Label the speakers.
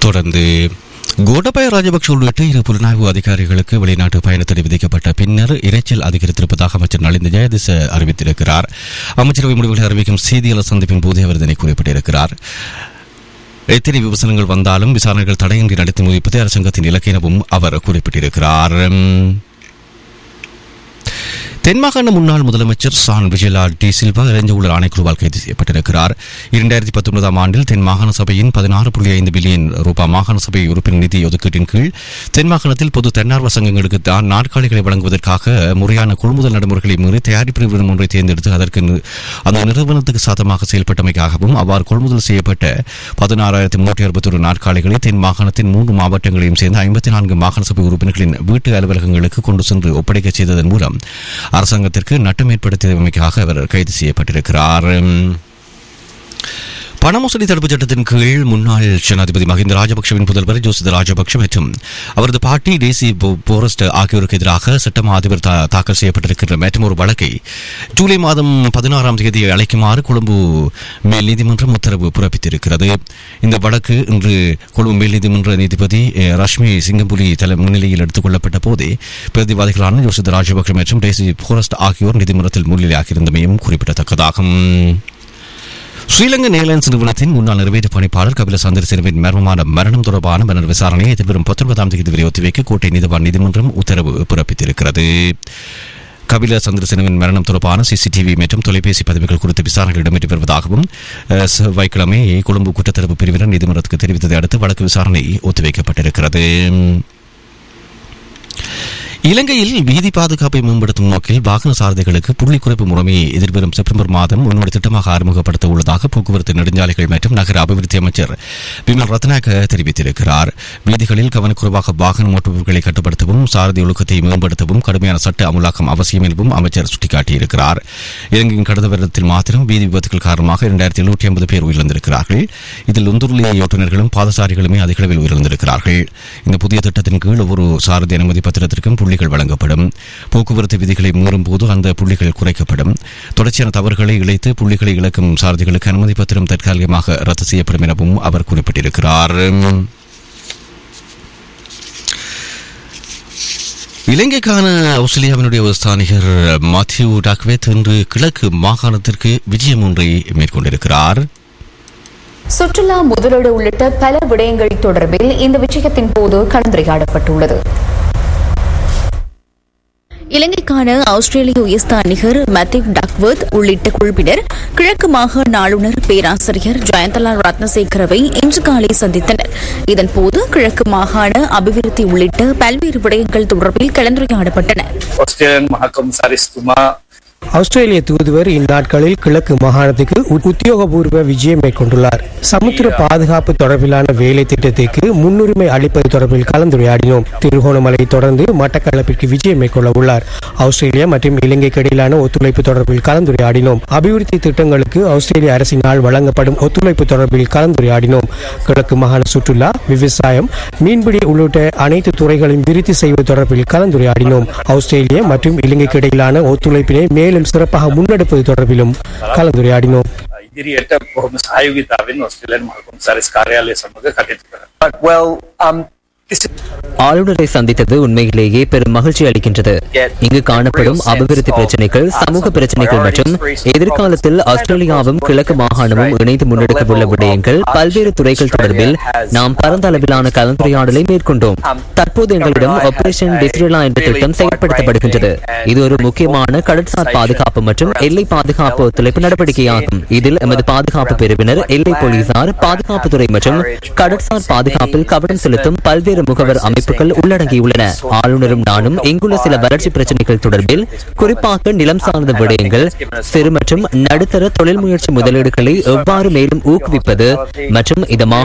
Speaker 1: தொடர்ந்து கோடபாய ராஜபக்ஷ உள்ளிட்ட இரு புலனாய்வு அதிகாரிகளுக்கு வெளிநாட்டு பயணத்தடை விதிக்கப்பட்ட பின்னர் இரைச்சல் அதிகரித்திருப்பதாக அமைச்சர் நலிந்த ஜெயதிச அறிவித்திருக்கிறார் அமைச்சரவை முடிவுகளை அறிவிக்கும் செய்தியாளர் சந்திப்பின் போது அவர் இதனை குறிப்பிட்டிருக்கிறார் எத்தனை விமர்சனங்கள் வந்தாலும் விசாரணைகள் தடையின்றி நடத்தி முடிப்பது அரசாங்கத்தின் இலக்கு எனவும் அவர் குறிப்பிட்டிருக்கிறார் தென்மாகாண முன்னாள் முதலமைச்சர் சான் விஜயலா டி சில்வா இளைஞ ஊழல் ஆணைக்குழுவால் கைது செய்யப்பட்டிருக்கிறார் இரண்டாயிரத்தி பத்தொன்பதாம் ஆண்டில் தென் மாகாண சபையின் பதினாறு புள்ளி ஐந்து பில்லியன் ரூபாய் மாகாண சபை உறுப்பினர் நிதி ஒதுக்கீட்டின் கீழ் தென் மாகாணத்தில் பொது தன்னார்வ சங்கங்களுக்கு தான் நாற்காலிகளை வழங்குவதற்காக முறையான கொள்முதல் நடைமுறைகளை மீறி தயாரிப்பு நிறுவனம் ஒன்றை தேர்ந்தெடுத்து அதற்கு நி- அந்த நிறுவனத்துக்கு சாதமாக செயல்பட்டமைக்காகவும் அவ்வாறு கொள்முதல் செய்யப்பட்ட பதினாறாயிரத்தி முன்னூற்றி அறுபத்தி ஒரு நாற்காலிகளை தென் மாகாணத்தின் மூன்று மாவட்டங்களையும் சேர்ந்த ஐம்பத்தி நான்கு மாகாண சபை உறுப்பினர்களின் வீட்டு அலுவலகங்களுக்கு கொண்டு சென்று ஒப்படைக்க செய்ததன் மூலம் அரசாங்கத்திற்கு நட்டம் ஏற்படுத்தியமைக்காக அவர் கைது செய்யப்பட்டிருக்கிறார் பண மோசடி தடுப்புச் சட்டத்தின் கீழ் முன்னாள் ஜனாதிபதி மஹிந்த ராஜபக்ஷவின் புதல்வர் ஜோசித ராஜபக்ஷ மற்றும் அவரது பாட்டி டேசி போ- போரஸ்ட் ஆகியோருக்கு எதிராக சட்டம் அதிபர் தா- தாக்கல் செய்யப்பட்டிருக்கின்ற மற்றும் ஒரு வழக்கை ஜூலை மாதம் பதினாறாம் தேதி அழைக்குமாறு கொழும்பு மேல் நீதிமன்றம் உத்தரவு பிறப்பித்திருக்கிறது இந்த வழக்கு இன்று கொழும்பு மேல் நீதிமன்ற நீதிபதி அஹ், ரஷ்மி சிங்கம்புலி தலை முன்னிலையில் எடுத்துக் கொள்ளப்பட்ட போதே பிரதிவாதிகளான ஜோசித ராஜபக்ஷ மற்றும் டேசி போரஸ்ட் ஆகியோர் நீதிமன்றத்தில் முன்னிலையாகியிருந்தமையும் குறிப்பிடத்தக்கதாகும் ஸ்ரீலங்கன் ஏர்லைன்ஸ் நிறுவனத்தின் முன்னாள் நிறைவேற்று பணிப்பாளர் கபில சந்திரசேனவின் மர்மமான மரணம் தொடர்பான மரண விசாரணையை எதிர்வரும் பத்தொன்பதாம் தேதி வரை ஒத்திவைக்க கோட்டை நீதிவான் நீதிமன்றம் உத்தரவு பிறப்பித்திருக்கிறது கபில சந்திரசேனவின் மரணம் தொடர்பான சிசிடிவி மற்றும் தொலைபேசி பதிவுகள் குறித்த விசாரணைகள் இடம்பெற்று வருவதாகவும் அஹ், செவ்வாய்க்கிழமை கொழும்பு குற்றத்தடுப்பு பிரிவினர் நீதிமன்றத்துக்கு தெரிவித்ததை அடுத்து வழக்கு விசாரணை ஒத்திவைக்கப்பட்டிருக்கிறது இலங்கையில் வீதி பாதுகாப்பை மேம்படுத்தும் நோக்கில் வாகன சாரதிகளுக்கு புள்ளி குறைப்பு முறைமையை எதிர்வரும் செப்டம்பர் மாதம் முன்னோடி திட்டமாக அறிமுகப்படுத்த உள்ளதாக போக்குவரத்து நெடுஞ்சாலைகள் மற்றும் நகர அபிவிருத்தி அமைச்சர் விமல் ரத்னாக தெரிவித்திருக்கிறார் வீதிகளில் கவனக்குறைவாக வாகனம் ஓட்டுபவர்களை கட்டுப்படுத்தவும் சாரதி ஒழுக்கத்தை மேம்படுத்தவும் கடுமையான சட்ட அமுலாக்கம் அவசியம் எனவும் அமைச்சர் சுட்டிக்காட்டியிருக்கிறார் இலங்கையின் கடந்த வருடத்தில் மாத்திரம் வீதி விபத்துகள் காரணமாக இரண்டாயிரத்தி எழுநூற்றி ஐம்பது பேர் உயிரிழந்திருக்கிறார்கள் இதில் உந்துருளிய ஓட்டுநர்களும் பாதசாரிகளுமே அதிக அளவில் உயிரிழந்திருக்கிறார்கள் இந்த புதிய திட்டத்தின் கீழ் ஒவ்வொரு சாரதி அனுமதி பத்திரத்திற்கும் புள்ளிகள் வழங்கப்படும் போக்குவரத்து விதிகளை மீறும் போது அந்த புள்ளிகள் குறைக்கப்படும் தொடர்ச்சியான தவறுகளை இழைத்து புள்ளிகளை இழக்கும் சாரதிகளுக்கு அனுமதி பத்திரம் தற்காலிகமாக ரத்து செய்யப்படும் எனவும் அவர் குறிப்பிட்டிருக்கிறார் இலங்கைக்கான ஆஸ்திரேலியாவினுடைய ஸ்தானிகர் மாத்யூ டாக்வேத் இன்று கிழக்கு மாகாணத்திற்கு விஜயம் ஒன்றை மேற்கொண்டிருக்கிறார்
Speaker 2: சுற்றுலா முதலீடு உள்ளிட்ட பல விடயங்கள் தொடர்பில் இந்த விஜயத்தின் போது கலந்துரையாடப்பட்டுள்ளது இலங்கைக்கான ஆஸ்திரேலிய உயர்ஸ்தானிகர் மத்திவ் டக்வர்த் உள்ளிட்ட குழுவினர் கிழக்கு மாகாண ஆளுநர் பேராசிரியர் ஜெயந்தலால் ரத்னசேகரவை இன்று காலை சந்தித்தனர் இதன்போது கிழக்கு மாகாண அபிவிருத்தி உள்ளிட்ட பல்வேறு விடயங்கள் தொடர்பில் கலந்துரையாடப்பட்டன
Speaker 3: ஆஸ்திரேலியன் மகாகம்சாரிஸ்துமா
Speaker 4: ஆஸ்திரேலிய தூதுவர் இந்நாட்களில் கிழக்கு மாகாணத்துக்கு உ- உத்தியோகபூர்வ விஜயம் மேற்கொண்டுள்ளார் சமுத்திர பாதுகாப்பு தொடர்பிலான வேலை திட்டத்திற்கு முன்னுரிமை அளிப்பது தொடர்பில் கலந்துரையாடினோம் திருகோணமலை தொடர்ந்து மட்டக்களப்பிற்கு விஜயம் மேற்கொள்ள உள்ளார் ஆஸ்திரேலியா மற்றும் இலங்கைக்கு இடையிலான ஒத்துழைப்பு தொடர்பில் கலந்துரையாடினோம் அபிவிருத்தி திட்டங்களுக்கு ஆஸ்திரேலிய அரசினால் வழங்கப்படும் ஒத்துழைப்பு தொடர்பில் கலந்துரையாடினோம் கிழக்கு மாகாண சுற்றுலா விவசாயம் மீன்பிடி உள்ளிட்ட அனைத்து துறைகளையும் விருத்தி செய்வது தொடர்பில் கலந்துரையாடினோம் ஆஸ்திரேலியா மற்றும் இலங்கைக்கு இடையிலான ஒத்துழைப்பினை மேலும் சிறப்பாக முன்னெடுப்பது தொடர்பிலும் கலந்துரையாடினோம்
Speaker 3: ඉදිරියට බොහොම සහයෝගිතාවෙන් ඔස්ට්‍රේලියන් මහකම්සාරිස් කාර්යාලය සමග කටයුතු කරනවා.
Speaker 5: Well, um, this
Speaker 6: ஆளுநரை சந்தித்தது உண்மையிலேயே பெரும் மகிழ்ச்சி அளிக்கின்றது இங்கு காணப்படும் அபிவிருத்தி பிரச்சனைகள் சமூக பிரச்சனைகள் மற்றும் எதிர்காலத்தில் ஆஸ்திரேலியாவும் கிழக்கு மாகாணமும் இணைந்து முன்னெடுக்கவுள்ள விடயங்கள் பல்வேறு துறைகள் தொடர்பில் நாம் பரந்த அளவிலான கலந்துரையாடலை மேற்கொண்டோம் தற்போது எங்களிடம் ஆபரேஷன் டிஃபிரலா என்ற திட்டம் செயல்படுத்தப்படுகின்றது இது ஒரு முக்கியமான கடற்சார் பாதுகாப்பு மற்றும் எல்லை பாதுகாப்பு ஒத்துழைப்பு நடவடிக்கையாகும் இதில் எமது பாதுகாப்பு பிரிவினர் எல்லை போலீசார் பாதுகாப்புத்துறை மற்றும் கடற்சார் பாதுகாப்பில் கவனம் செலுத்தும் பல்வேறு முகவர் அமைப்புகள் உள்ளடங்கியுள்ளன ஆளுநரும் நானும் இங்குள்ள சில வறட்சி பிரச்சனைகள் தொடர்பில் குறிப்பாக நிலம் சார்ந்த விடயங்கள் சிறு மற்றும் நடுத்தர தொழில் முயற்சி முதலீடுகளை எவ்வாறு மேலும் ஊக்குவிப்பது மற்றும் இது